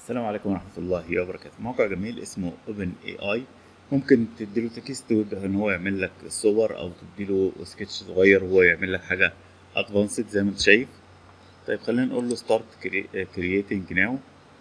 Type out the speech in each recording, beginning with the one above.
السلام عليكم ورحمة الله وبركاته موقع جميل اسمه اوبن اي اي ممكن تديله تكست ويبدأ ان هو يعمل لك صور او تديله سكتش صغير وهو يعمل لك حاجة ادفانسد زي ما انت شايف طيب خلينا نقول له ستارت كرييتنج ناو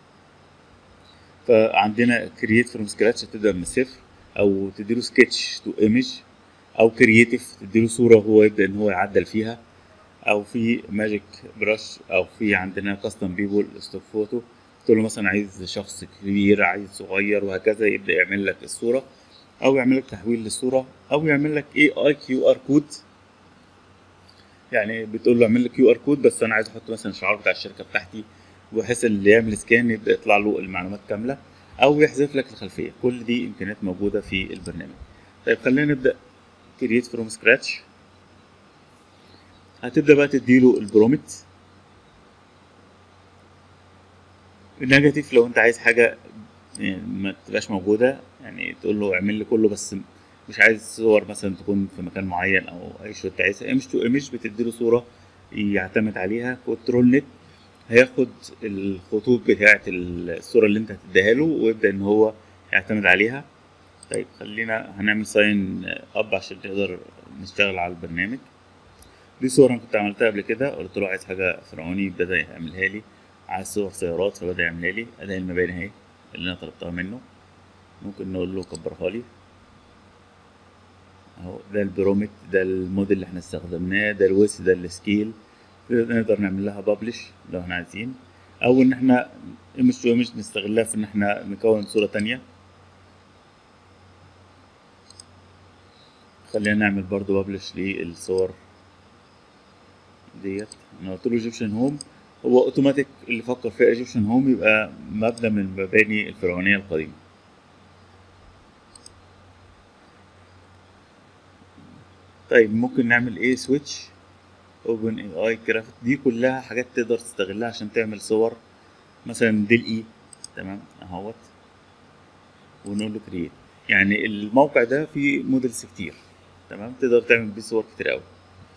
فعندنا كرييت فروم سكراتش تبدأ من الصفر او تديله سكتش تو ايمج او كرييتيف تديله صورة وهو يبدأ ان هو يعدل فيها او في ماجيك براش او في عندنا كاستم بيبول ستوك فوتو تقول له مثلا عايز شخص كبير عايز صغير وهكذا يبدا يعمل لك الصوره او يعمل لك تحويل للصوره او يعمل لك اي اي كيو ار كود يعني بتقول له اعمل لي كيو ار كود بس انا عايز احط مثلا الشعار بتاع الشركه بتاعتي بحيث اللي يعمل سكان يبدا يطلع له المعلومات كامله او يحذف لك الخلفيه كل دي امكانيات موجوده في البرنامج طيب خلينا نبدا كرييت فروم سكراتش هتبدا بقى تديله البرومت النيجاتيف لو انت عايز حاجه يعني ما تبقاش موجوده يعني تقول له اعمل لي كله بس مش عايز صور مثلا تكون في مكان معين او اي شيء انت عايزها ايمج تو ايمج بتدي له صوره يعتمد عليها كنترول نت هياخد الخطوط بتاعه الصوره اللي انت هتديها له ويبدا ان هو يعتمد عليها طيب خلينا هنعمل ساين اب عشان نقدر نشتغل على البرنامج دي صورة أنا كنت عملتها قبل كده قلت له عايز حاجة فرعوني بدأ يعملها لي عايز صور سيارات فبدأ يعملها لي أداة المباني أهي اللي أنا طلبتها منه ممكن نقول له كبرها لي أهو ده البرومت ده الموديل اللي احنا استخدمناه ده الويس ده السكيل نقدر نعمل لها بابلش لو احنا عايزين أو إن احنا ايمج تو ايمج نستغلها في إن احنا نكون صورة تانية خلينا نعمل برضو بابلش للصور ديت انا قلت له ايجيبشن هوم هو اوتوماتيك اللي فكر فيها ايجيبشن هوم يبقى مبنى من المباني الفرعونيه القديمه طيب ممكن نعمل ايه سويتش اوبن اي اي كرافت دي كلها حاجات تقدر تستغلها عشان تعمل صور مثلا دي الاي تمام اهوت ونقول له كرييت يعني الموقع ده فيه موديلز كتير تمام تقدر تعمل بيه صور كتير قوي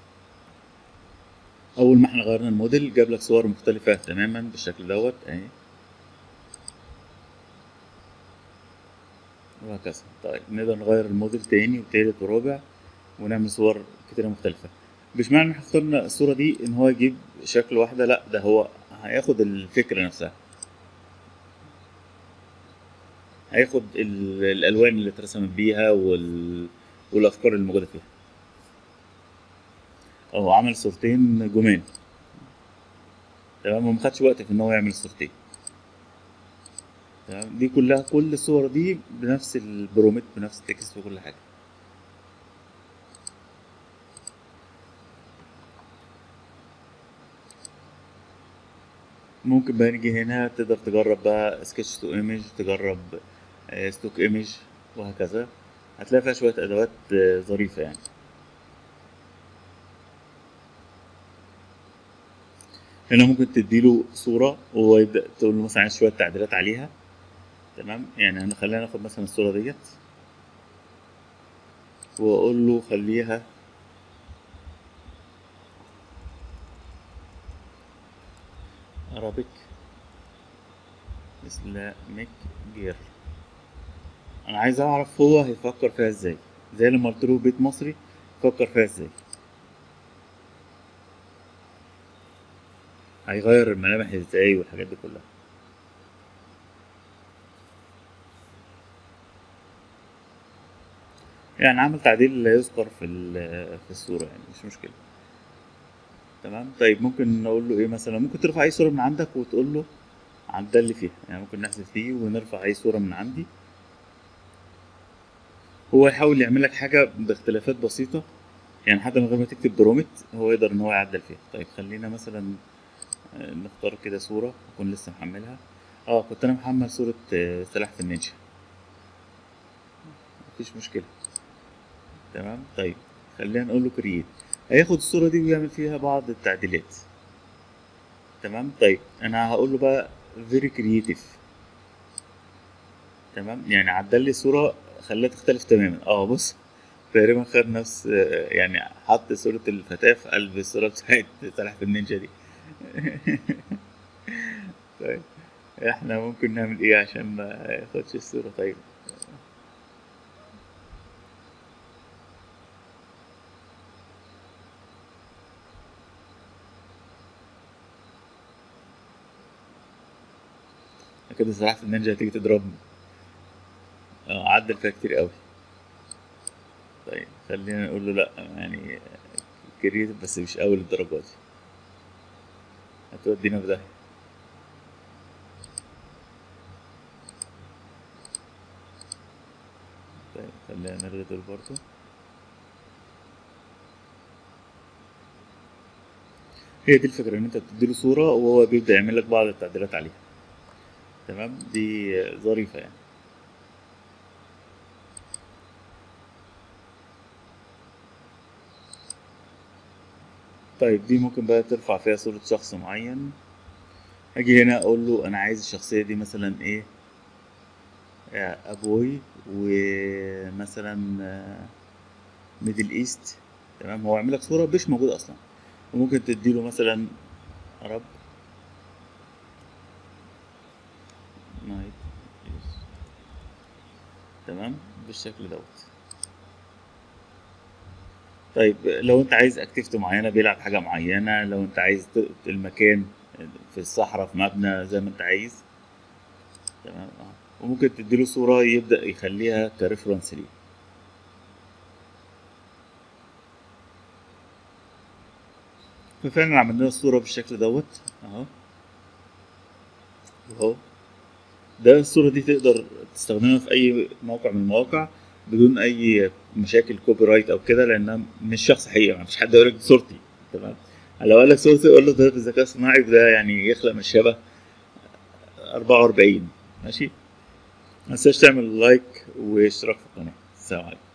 اول ما احنا غيرنا الموديل جاب لك صور مختلفة تماما بالشكل دوت اهي وهكذا طيب نقدر نغير الموديل تاني وتالت ورابع ونعمل صور كتيرة مختلفة مش معنى ان احنا اخترنا الصورة دي ان هو يجيب شكل واحدة لا ده هو هياخد الفكرة نفسها هياخد الالوان اللي اترسمت بيها وال... والافكار اللي موجودة فيها هو عمل صورتين جمال تمام وما خدش وقت في ان هو يعمل صورتين تمام دي كلها كل الصور دي بنفس البرومت بنفس التكست وكل حاجه ممكن بقى نيجي هنا تقدر تجرب بقى سكتش تو ايمج تجرب ستوك ايمج وهكذا هتلاقي فيها شويه ادوات ظريفه يعني هنا ممكن تديله صورة وهو يبدأ تقول له مثلا عايز شوية تعديلات عليها تمام يعني انا خلينا ناخد مثلا الصورة ديت واقول له خليها Arabic Islamic جير انا عايز اعرف هو هيفكر فيها ازاي زي لما قلت له بيت مصري فكر فيها ازاي هيغير الملامح ازاي والحاجات دي كلها يعني عمل تعديل لا يذكر في في الصورة يعني مش مشكلة تمام طيب ممكن نقول له ايه مثلا ممكن ترفع اي صورة من عندك وتقول له عدل لي فيها يعني ممكن نحذف دي ونرفع اي صورة من عندي هو يحاول يعمل لك حاجة باختلافات بسيطة يعني حتى من غير ما تكتب برومت هو يقدر ان هو يعدل فيها طيب خلينا مثلا نختار كده صورة أكون لسه محملها اه كنت أنا محمل صورة سلاحف النينجا مفيش مشكلة تمام طيب خلينا نقول له كرييت هياخد الصورة دي ويعمل فيها بعض التعديلات تمام طيب أنا هقول له بقى فيري كرييتيف تمام يعني عدل لي الصورة خلاها تختلف تماما اه بص تقريبا خد نفس يعني حط صورة الفتاة في قلب الصورة بتاعت سلاحف النينجا دي طيب احنا ممكن نعمل ايه عشان ما ياخدش الصورة طيب كده سلاحف النينجا هتيجي تضربني اه عدل فيها كتير قوي طيب خلينا نقول له لا يعني كريتيف بس مش قوي للدرجة دي هتودينا في داهية طيب خلينا نلغي دول برضه هي دي الفكرة ان انت بتديله صورة وهو بيبدأ يعمل لك بعض التعديلات عليها تمام دي ظريفة يعني طيب دي ممكن بقى ترفع فيها صورة شخص معين اجي هنا اقول له انا عايز الشخصية دي مثلا ايه ابوي ومثلا ميدل ايست تمام هو يعمل لك صورة مش موجودة اصلا وممكن تديله مثلا عرب نايت تمام بالشكل دوت طيب لو انت عايز اكتيفيتي معينه بيلعب حاجه معينه لو انت عايز المكان في الصحراء في مبنى زي ما انت عايز تمام اه وممكن تديله صوره يبدا يخليها كريفرنس ليه ففعلا عملنا الصوره بالشكل دوت اهو اهو ده الصورة دي تقدر تستخدمها في أي موقع من المواقع بدون أي مشاكل كوبي رايت أو كده لأنها مش شخص حقيقي مفيش حد يقول لك صورتي تمام لو قال لك صورتي قول له ده بالذكاء الصناعي وده يعني يخلق من الشبه 44 ماشي متنساش تعمل لايك واشتراك في القناة السلام عليكم